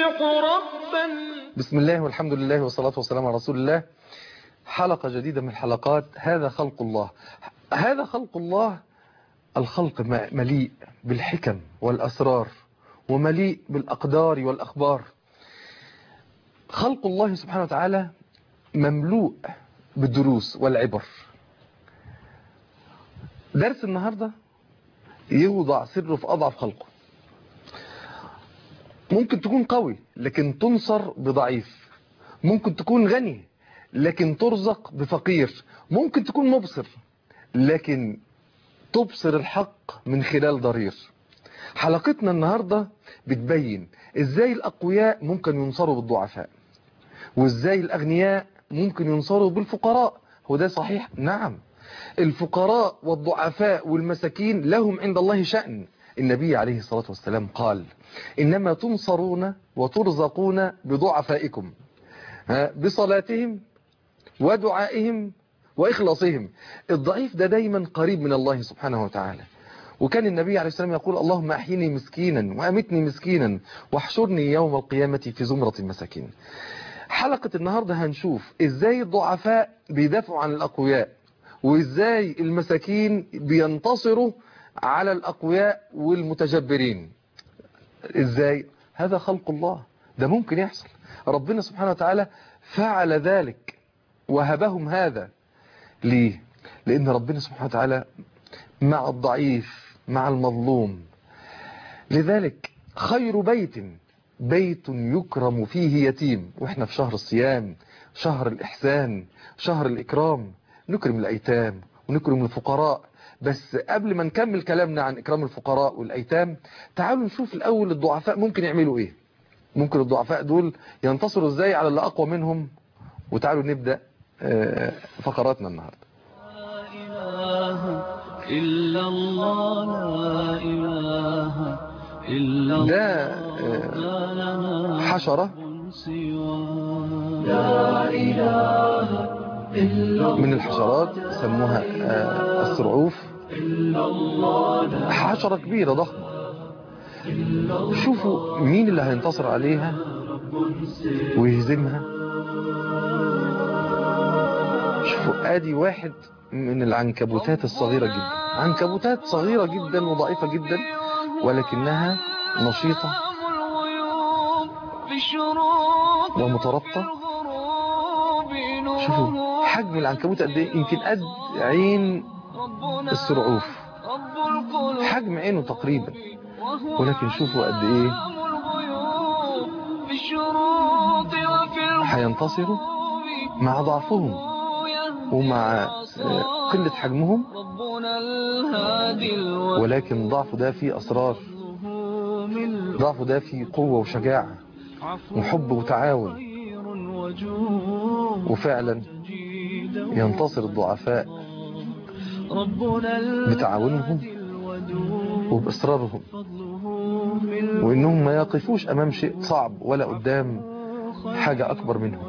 يصبح ربا بسم الله والحمد لله والصلاة والسلام على رسول الله حلقة جديدة من حلقات هذا خلق الله هذا خلق الله الخلق م- مليء بالحكم والأسرار ومليء بالأقدار والأخبار خلق الله سبحانه وتعالى مملوء بالدروس والعبر درس النهاردة يوضع سره في أضعف خلقه ممكن تكون قوي لكن تنصر بضعيف ممكن تكون غني لكن ترزق بفقير ممكن تكون مبصر لكن تبصر الحق من خلال ضرير حلقتنا النهاردة بتبين ازاي الاقوياء ممكن ينصروا بالضعفاء وازاي الاغنياء ممكن ينصروا بالفقراء هو ده صحيح نعم الفقراء والضعفاء والمساكين لهم عند الله شأن النبي عليه الصلاة والسلام قال إنما تنصرون وترزقون بضعفائكم ها، بصلاتهم ودعائهم وإخلاصهم الضعيف ده دايما قريب من الله سبحانه وتعالى وكان النبي عليه السلام يقول اللهم أحيني مسكينا وأمتني مسكينا واحشرني يوم القيامة في زمرة المساكين حلقة النهاردة هنشوف ازاي الضعفاء بيدافعوا عن الأقوياء وازاي المساكين بينتصروا على الأقوياء والمتجبرين ازاي هذا خلق الله ده ممكن يحصل ربنا سبحانه وتعالى فعل ذلك وهبهم هذا ليه لأن ربنا سبحانه وتعالى مع الضعيف مع المظلوم لذلك خير بيت بيت يكرم فيه يتيم واحنا في شهر الصيام شهر الإحسان شهر الإكرام نكرم الأيتام ونكرم الفقراء بس قبل ما نكمل كلامنا عن إكرام الفقراء والأيتام تعالوا نشوف الأول الضعفاء ممكن يعملوا إيه ممكن الضعفاء دول ينتصروا إزاي على اللي أقوى منهم وتعالوا نبدأ آه، فقراتنا النهاردة لا إله إلا الله لا إله إلا الله ده آه، ما لنا حشرة سوى لا إله إلا من الحشرات سموها آه، السرعوف حشرة كبيرة ضخمة شوفوا مين اللي هينتصر عليها ويهزمها شوفوا ادي واحد من العنكبوتات الصغيرة جدا عنكبوتات صغيرة جدا وضعيفة جدا ولكنها نشيطة الغيوب بالشروق ومترابطة الغروب شوفوا نور حجم العنكبوت قد ايه يمكن قد عين ربنا السرعوف رب القلوب حجم عينه تقريبا وهو ولكن شوفوا قد ايه علام الغيوب بالشروق وفي هينتصروا الغروب مع ضعفهم ومع آه، قلة حجمهم ربنا الهادي الوجه ولكن ضعفه ده فيه أسرار من ضعفه ده فيه قوة وشجاعة عفو وحب وتعاون خير وجود وفعلا ينتصر الضعفاء ربنا بتعاونهم الودود وبإصرارهم فضله من وإنهم ما يقفوش أمام شيء صعب ولا قدام حاجة أكبر منهم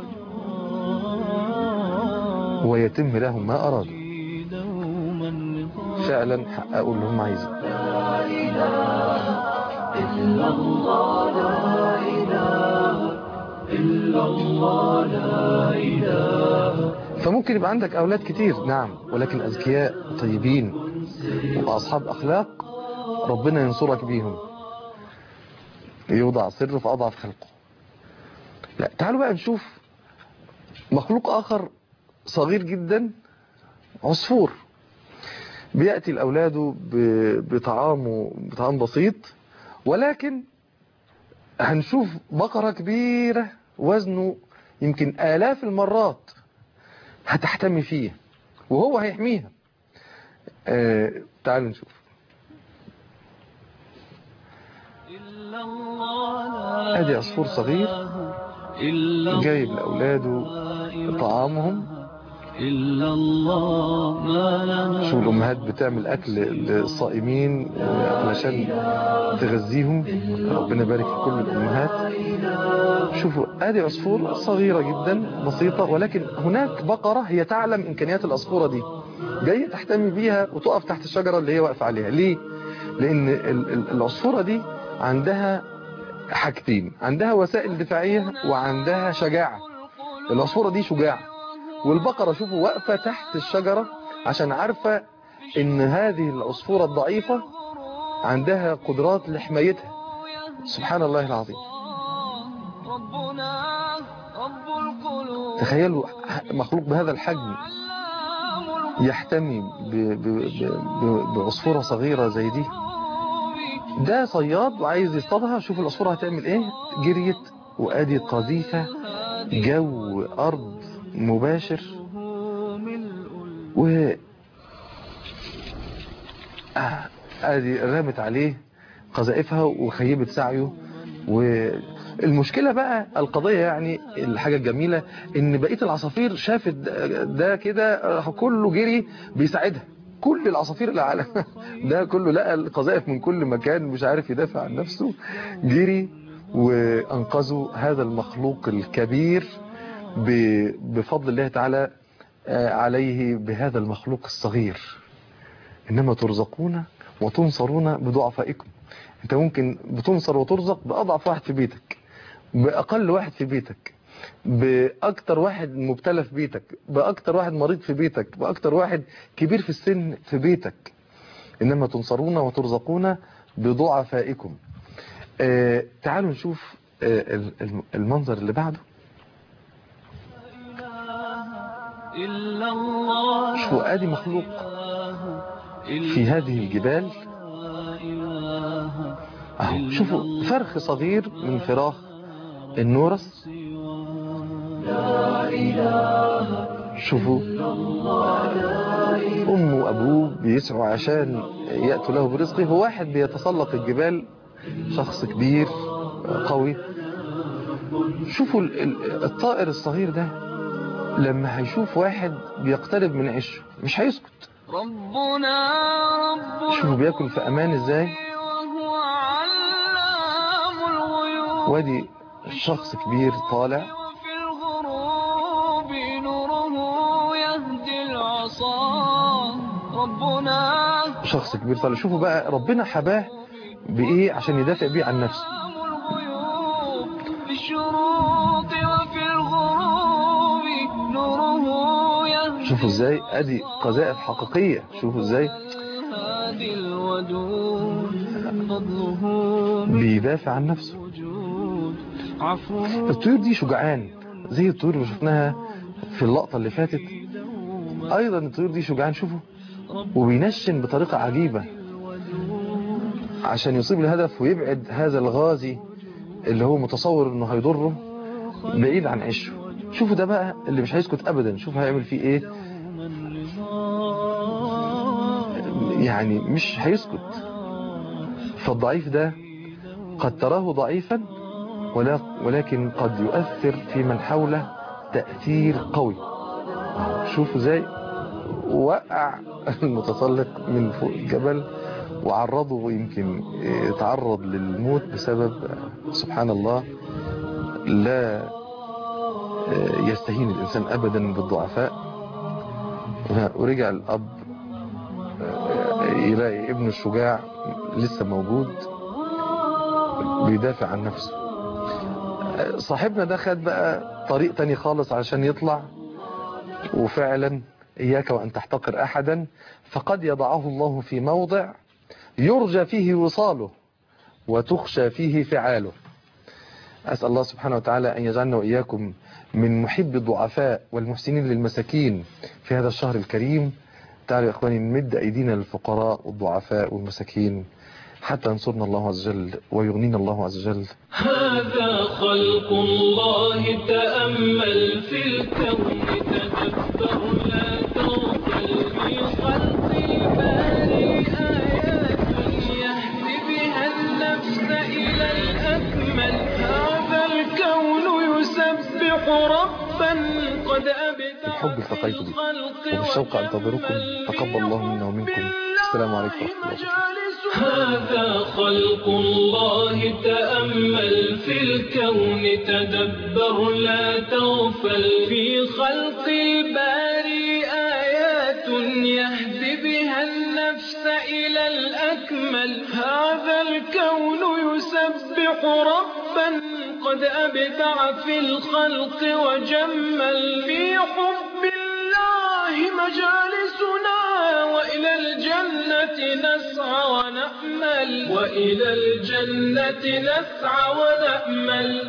ويتم لهم ما أرادوا دوما نقام فعلا حققوا اللي هم عايزين فممكن يبقى عندك أولاد كتير نعم ولكن أذكياء طيبين وأصحاب أخلاق ربنا ينصرك بيهم يوضع سر في أضعف خلقه لا تعالوا بقى نشوف مخلوق آخر صغير جدا عصفور بيأتي الأولاد ب- بطعامه بطعام بسيط ولكن هنشوف بقرة كبيرة وزنه يمكن آلاف المرات هتحتمي فيه وهو هيحميها آه تعالوا نشوف إلا الله لا ادي عصفور صغير إلا جايب لأولاده طعامهم إلا الله ما لنا شوف الأمهات بتعمل أكل للصائمين آه، علشان تغذيهم ربنا يبارك في كل الأمهات شوفوا ادي عصفور صغيرة جدا بسيطة ولكن هناك بقرة هي تعلم إمكانيات العصفورة دي جاية تحتمي بيها وتقف تحت الشجرة اللي هي واقفة عليها ليه؟ لأن ال- ال- العصفورة دي عندها حاجتين عندها وسائل دفاعية وعندها شجاعة العصفورة دي شجاعة والبقرة شوفوا واقفة تحت الشجرة عشان عارفة ان هذه العصفورة الضعيفة عندها قدرات لحمايتها سبحان الله العظيم ربنا رب القلوب تخيلوا مخلوق بهذا الحجم يحتمي ب- ب- ب- ب- بعصفورة صغيرة زي دي ده صياد وعايز يصطادها شوف العصفورة هتعمل ايه جريت وادي قذيفة جو ارض مباشر و آه، ادي رمت عليه قذائفها وخيبت سعيه والمشكلة بقى القضية يعني الحاجة الجميلة ان بقية العصافير شافت ده- ده كده راح كله جري بيساعدها كل العصافير اللي على ده كله لقى القذائف من كل مكان مش عارف يدافع عن نفسه جري وانقذوا هذا المخلوق الكبير ب- بفضل الله تعالى آه، عليه بهذا المخلوق الصغير إنما ترزقون وتنصرون بضعفائكم أنت ممكن بتنصر وترزق بأضعف واحد في بيتك بأقل واحد في بيتك بأكتر واحد مبتلى في بيتك بأكتر واحد مريض في بيتك بأكتر واحد كبير في السن في بيتك إنما تنصرون وترزقون بضعفائكم آه تعالوا نشوف آه ال- الم- المنظر اللي بعده إلا الله شوفوا آدي مخلوق في هذه الجبال أهو شوفوا فرخ صغير من فراخ النورس شوفوا أمه وأبوه بيسعوا عشان يأتوا له برزقه هو واحد بيتسلق الجبال شخص كبير قوي شوفوا ال- ال- الطائر الصغير ده لما هيشوف واحد بيقترب من عشه مش هيسكت ربنا رب شوفوا بياكل في أمان ازاي وهو علام الغيوب وادي شخص كبير طالع وفي الغروب نوره يهدي العصا ربنا شخص كبير طالع شوفوا بقى ربنا حباه بإيه عشان يدافع بيه عن نفسه علام الغيوب في الشروق وفي الغروب نوره يهدي شوفوا ازاي ادي قذائف حقيقية شوفوا ازاي الهادي الودود فضله بيدافع عن نفسه موجود عفوه الطيور دي شجعان زي الطيور اللي شفناها في اللقطة اللي فاتت ايضا الطيور دي شجعان شوفوا وبينشن بطريقة عجيبة عشان يصيب الهدف ويبعد هذا الغازي اللي هو متصور انه هيضره بعيد عن عشه شوفوا ده بقى اللي مش هيسكت ابدا شوفوا هيعمل فيه ايه يعني مش هيسكت فالضعيف ده قد تراه ضعيفا ولا ولكن قد يؤثر في من حوله تأثير قوي شوفوا ازاي وقع المتسلق من فوق الجبل وعرضه يمكن يتعرض للموت بسبب سبحان الله لا يستهين الإنسان أبدا بالضعفاء ورجع الأب يلاقي ابنه الشجاع لسه موجود بيدافع عن نفسه صاحبنا ده خد بقى طريق تاني خالص عشان يطلع وفعلا إياك وأن تحتقر أحدا فقد يضعه الله في موضع يرجى فيه وصاله وتخشى فيه فعاله أسأل الله سبحانه وتعالى أن يجعلنا وإياكم من محب الضعفاء والمحسنين للمساكين في هذا الشهر الكريم تعالوا يا إخواني نمد أيدينا للفقراء والضعفاء والمساكين حتى ينصرنا الله عز وجل ويغنينا الله عز وجل هذا خلق الله تأمل في الكون تدبر لا تغفل في خلق الباري آيات يهدي بها النفس إلى الأكمل هذا الكون يسبح ربا قد أبدع الحب التقيت في بك الخلق وبالشوق أنتظركم تقبل الله منا ومنكم السلام عليكم ورحمة الله وبركاته هذا خلق الله تأمل في الكون تدبر لا تغفل في خلق الباري آيات يهدي بها النفس الناس إلى الأكمل هذا الكون يسبح ربا قد أبدع في الخلق وجمل في حب الله مجالسنا وإلى الجنة نسعى ونأمل وإلى الجنة نسعى ونأمل